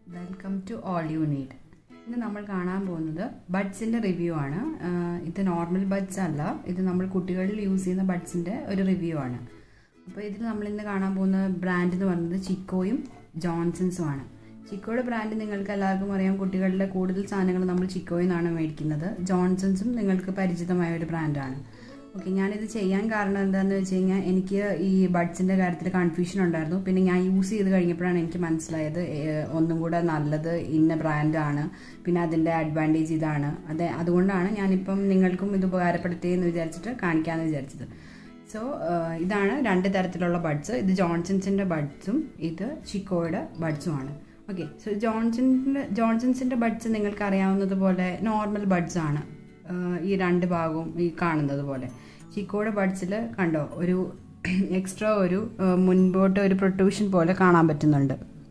welcome to all you need ഇന്ന് നമ്മൾ കാണാൻ പോകുന്നത് ബഡ്സിൻ്റെ റിവ്യൂ ആണ് ആഹ് ഇത് നോർമൽ ബഡ്സ് അല്ല ഇത് നമ്മൾ കുട്ടികളിൽ യൂസ് ചെയ്യുന്ന ബഡ്സിൻ്റെ ഒരു റിവ്യൂ ആണ് അപ്പോൾ ഇതിൽ നമ്മൾ ഇന്ന് കാണാൻ പോകുന്ന ബ്രാൻഡ് എന്ന് പറയുന്നത് ചിക്കോയും ജോൺസൺസും ആണ് ചിക്കോയുടെ ബ്രാൻഡ് നിങ്ങൾക്ക് എല്ലാവർക്കും അറിയാം കുട്ടികളുടെ കൂടുതൽ സാധനങ്ങൾ നമ്മൾ ചിക്കോയിൽ നിന്നാണ് മേടിക്കുന്നത് ജോൺസൺസും നിങ്ങൾക്ക് പരിചിതമായ ഒരു ബ്രാൻഡാണ് ഓക്കെ ഞാനിത് ചെയ്യാൻ കാരണം എന്താണെന്ന് വെച്ച് കഴിഞ്ഞാൽ എനിക്ക് ഈ ബഡ്സിൻ്റെ കാര്യത്തിൽ കൺഫ്യൂഷൻ ഉണ്ടായിരുന്നു പിന്നെ ഞാൻ യൂസ് ചെയ്ത് കഴിഞ്ഞപ്പോഴാണ് എനിക്ക് മനസ്സിലായത് ഏഹ്, ഒന്നും കൂടെ നല്ലത് ഇന്ന ബ്രാൻഡാണ് പിന്നെ അതിൻ്റെ അഡ്വാൻറ്റേജ് ഇതാണ് അത് അതുകൊണ്ടാണ് ഞാനിപ്പം നിങ്ങൾക്കും ഇത് ഉപകാരപ്പെടുത്തേ എന്ന് വിചാരിച്ചിട്ട് കാണിക്കാമെന്ന് വിചാരിച്ചത് സോ ഇതാണ് രണ്ട് തരത്തിലുള്ള ബഡ്സ് ഇത് ജോൺസൺസിൻ്റെ ബഡ്സും ഇത് ചിക്കോയുടെ ബഡ്സുമാണ് ഓക്കെ സോ ജോൺസൺസിൻ്റെ ജോൺസൺസിൻ്റെ ബഡ്സ് നിങ്ങൾക്ക് അറിയാവുന്നതുപോലെ നോർമൽ ബഡ്സ് ആണ് ആഹ് ഈ രണ്ട് ഭാഗവും ഈ കാണുന്നത് പോലെ ചിക്കോയുടെ ബഡ്സിൽ കണ്ടോ ഒരു എക്സ്ട്രാ ഒരു ആഹ് മുൻപോട്ട് ഒരു പ്രൊട്രൂഷൻ പോലെ കാണാൻ പറ്റുന്നുണ്ട്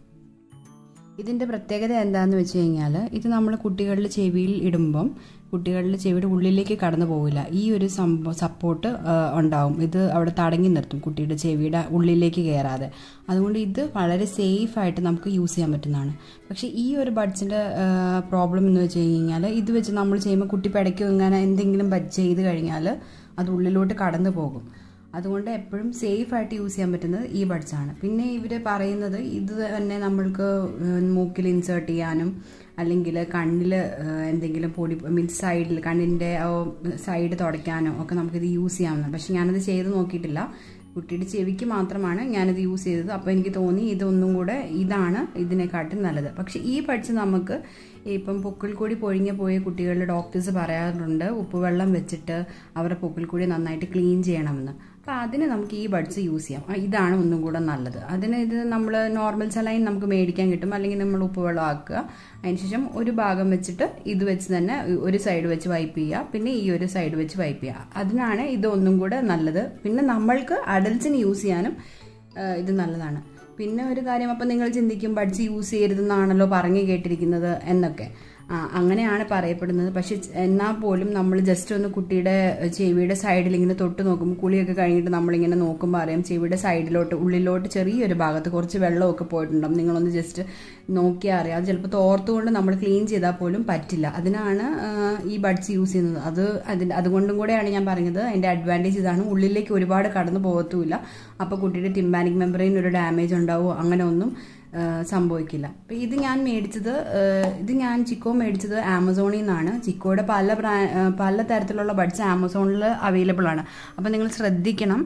ഇതിൻ്റെ പ്രത്യേകത എന്താണെന്ന് വെച്ച് കഴിഞ്ഞാൽ ഇത് നമ്മൾ കുട്ടികളുടെ ചെവിയിൽ ഇടുമ്പം കുട്ടികളുടെ ചെവിയുടെ ഉള്ളിലേക്ക് കടന്നു പോകില്ല ഈ ഒരു സംഭവം സപ്പോർട്ട് ഉണ്ടാവും ഇത് അവിടെ തടങ്ങി നിർത്തും കുട്ടിയുടെ ചെവിയുടെ ഉള്ളിലേക്ക് കയറാതെ അതുകൊണ്ട് ഇത് വളരെ സേഫ് ആയിട്ട് നമുക്ക് യൂസ് ചെയ്യാൻ പറ്റുന്നതാണ് പക്ഷേ ഈ ഒരു ബഡ്സിൻ്റെ പ്രോബ്ലം എന്ന് വെച്ച് കഴിഞ്ഞാൽ ഇത് വെച്ച് നമ്മൾ ചെയ്യുമ്പോൾ കുട്ടി പിടയ്ക്കും ഇങ്ങനെ എന്തെങ്കിലും പ- ചെയ്ത് കഴിഞ്ഞാൽ അത് ഉള്ളിലോട്ട് കടന്നു പോകും അതുകൊണ്ട് എപ്പോഴും സേഫ് ആയിട്ട് യൂസ് ചെയ്യാൻ പറ്റുന്നത് ഈ ബഡ്സ് ആണ് പിന്നെ ഇവർ പറയുന്നത് ഇത് തന്നെ നമ്മൾക്ക് മൂക്കിൽ ഇൻസേർട്ട് ചെയ്യാനും അല്ലെങ്കിൽ കണ്ണിൽ എന്തെങ്കിലും പൊടി മീൻസ് സൈഡിൽ കണ്ണിൻ്റെ സൈഡ് തുടയ്ക്കാനോ ഒക്കെ നമുക്കിത് യൂസ് ചെയ്യാവുന്നതാണ് പക്ഷെ ഞാനത് ചെയ്ത് നോക്കിയിട്ടില്ല കുട്ടിയുടെ ചെവിക്ക് മാത്രമാണ് ഞാനിത് യൂസ് ചെയ്തത് അപ്പോൾ എനിക്ക് തോന്നി ഇതൊന്നും കൂടെ ഇതാണ് ഇതിനെക്കാട്ടും നല്ലത് പക്ഷെ ഈ ബഡ്സ് നമുക്ക് ഇപ്പം പൊക്കിൾ കൂടി പൊഴിഞ്ഞു പോയ കുട്ടികളുടെ ഡോക്ടേഴ്സ് പറയാറുണ്ട് ഉപ്പുവെള്ളം വെച്ചിട്ട് അവരുടെ പൊക്കിൾ കൂടി നന്നായിട്ട് ക്ലീൻ ചെയ്യണമെന്ന് അപ്പോൾ അതിന് നമുക്ക് ഈ ബഡ്സ് യൂസ് ചെയ്യാം ആ, ഇതാണ് ഒന്നും കൂടെ നല്ലത് അതിന് ഇത് നമ്മൾ നോർമൽ സലൈൻ നമുക്ക് മേടിക്കാൻ കിട്ടും അല്ലെങ്കിൽ നമ്മൾ ഉപ്പുവെള്ളം ആക്കുക അതിനുശേഷം ഒരു ഭാഗം വെച്ചിട്ട് ഇത് വെച്ച് തന്നെ ഒരു സൈഡ് വെച്ച് വൈപ്പ് ചെയ്യുക പിന്നെ ഈ ഒരു സൈഡ് വെച്ച് വൈപ്പ് ചെയ്യുക അതിനാണ് ഇത് ഒന്നും കൂടെ നല്ലത് പിന്നെ നമ്മൾക്ക് അഡൽസിന് യൂസ് ചെയ്യാനും ആ, ഇത് നല്ലതാണ് പിന്നെ ഒരു കാര്യം അപ്പം നിങ്ങൾ ചിന്തിക്കും ബഡ്സ് യൂസ് ചെയ്യരുതെന്നാണല്ലോ പറഞ്ഞു കേട്ടിരിക്കുന്നത് എന്നൊക്കെ ആ, അങ്ങനെയാണ് പറയപ്പെടുന്നത് പക്ഷെ എന്നാൽ പോലും നമ്മൾ ജസ്റ്റ് ഒന്ന് കുട്ടിയുടെ ചെവിയുടെ സൈഡിൽ ഇങ്ങനെ തൊട്ട് നോക്കുമ്പോൾ കുളിയൊക്കെ കഴിഞ്ഞിട്ട് നമ്മളിങ്ങനെ നോക്കുമ്പോൾ അറിയാം ചെവിയുടെ സൈഡിലോട്ട് ഉള്ളിലോട്ട് ചെറിയൊരു ഭാഗത്ത് കുറച്ച് വെള്ളമൊക്കെ പോയിട്ടുണ്ടാവും നിങ്ങളൊന്ന് ജസ്റ്റ് നോക്കിയാൽ അറിയാം അത് ചിലപ്പോൾ തോർത്തുകൊണ്ട് നമ്മൾ ക്ലീൻ ചെയ്താൽ പോലും പറ്റില്ല അതിനാണ് ആ, ഈ ബഡ്സ് യൂസ് ചെയ്യുന്നത് അത് അതിൻ്റെ അതുകൊണ്ടും കൂടെയാണ് ഞാൻ പറഞ്ഞത് അതിൻ്റെ അഡ്വാൻറ്റേജ് ഇതാണ് ഉള്ളിലേക്ക് ഒരുപാട് കടന്നു പോകത്തുമില്ല അപ്പോൾ കുട്ടിയുടെ ടിമ്പാനിക് മെമ്പറിന് ഒരു ഡാമേജ് ഉണ്ടാവുമോ അങ്ങനെ ഒന്നും ആ, സംഭവിക്കില്ല അപ്പം ഇത് ഞാൻ മേടിച്ചത് ആ, ഇത് ഞാൻ ചിക്കോ മേടിച്ചത് ആമസോണിൽ നിന്നാണ് ചിക്കോയുടെ പല ബ്രാ ആ, പല തരത്തിലുള്ള ബഡ്സ് ആമസോണിൽ അവൈലബിൾ ആണ് അപ്പം നിങ്ങൾ ശ്രദ്ധിക്കണം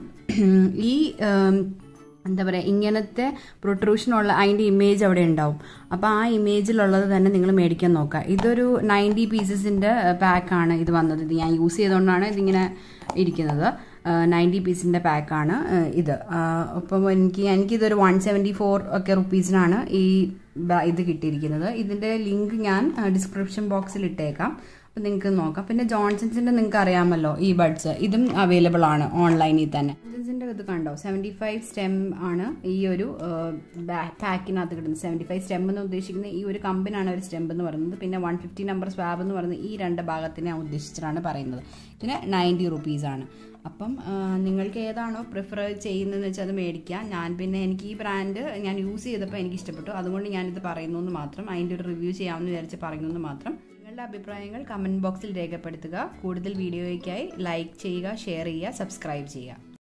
ഈ ആം, എന്താ പറയുക ഇങ്ങനത്തെ പ്രൊട്രൂഷനുള്ള അതിൻ്റെ ഇമേജ് അവിടെ ഉണ്ടാവും അപ്പോൾ ആ ഇമേജിലുള്ളത് തന്നെ നിങ്ങൾ മേടിക്കാൻ നോക്കുക ഇതൊരു നയൻറ്റി പീസസിൻ്റെ പാക്കാണ് ഇത് വന്നത് ഇത് ഞാൻ യൂസ് ചെയ്തുകൊണ്ടാണ് ഇതിങ്ങനെ ഇരിക്കുന്നത് നയൻറ്റി പീസിൻ്റെ പാക്കാണ് ഇത് ആ, അപ്പം എനിക്ക് എനിക്കിതൊരു വൺ സെവൻറ്റി ഫോർ ഒക്കെ റുപ്പീസിനാണ് ഈ ബ- ഇത് കിട്ടിയിരിക്കുന്നത് ഇതിൻ്റെ ലിങ്ക് ഞാൻ ഡിസ്ക്രിപ്ഷൻ ബോക്സിൽ ഇട്ടേക്കാം അപ്പം നിങ്ങൾക്ക് നോക്കാം പിന്നെ ജോൺസൺസിൻ്റെ നിങ്ങൾക്ക് അറിയാമല്ലോ ഈ ബഡ്സ് ഇതും അവൈലബിൾ ആണ് ഓൺലൈനിൽ തന്നെ ജോൺസൺസിൻ്റെ ഇത് കണ്ടോ സെവൻറ്റി ഫൈവ് സ്റ്റെം ആണ് ഈ ഒരു പാക്കിനകത്ത് കിട്ടുന്നത് സെവൻറ്റി ഫൈവ് സ്റ്റെം എന്ന് ഉദ്ദേശിക്കുന്ന ഈ ഒരു കമ്പിനാണ് ഒരു സ്റ്റെം എന്ന് പറയുന്നത് പിന്നെ വൺ ഫിഫ്റ്റി നമ്പർ സ്വാബ് എന്ന് പറയുന്നത് ഈ രണ്ട് ഭാഗത്തിനെ ഉദ്ദേശിച്ചിട്ടാണ് പറയുന്നത് ഇതിന് നയൻറ്റി റുപ്പീസാണ് അപ്പം ആ, നിങ്ങൾക്ക് ഏതാണോ പ്രിഫർ ചെയ്യുന്നതെന്ന് വെച്ചാൽ അത് മേടിക്കാം ഞാൻ പിന്നെ എനിക്ക് ഈ ബ്രാൻഡ് ഞാൻ യൂസ് ചെയ്തപ്പോൾ എനിക്ക് ഇഷ്ടപ്പെട്ടു അതുകൊണ്ട് ഞാനിത് പറയുന്നു എന്ന് മാത്രം അതിൻ്റെ ഒരു റിവ്യൂ ചെയ്യാമെന്ന് വിചാരിച്ച് പറയുന്നു എന്ന് മാത്രം നിങ്ങളുടെ അഭിപ്രായങ്ങൾ കമൻറ്റ് ബോക്സിൽ രേഖപ്പെടുത്തുക കൂടുതൽ വീഡിയോയ്ക്കായി ലൈക്ക് ചെയ്യുക ഷെയർ ചെയ്യുക സബ്സ്ക്രൈബ് ചെയ്യുക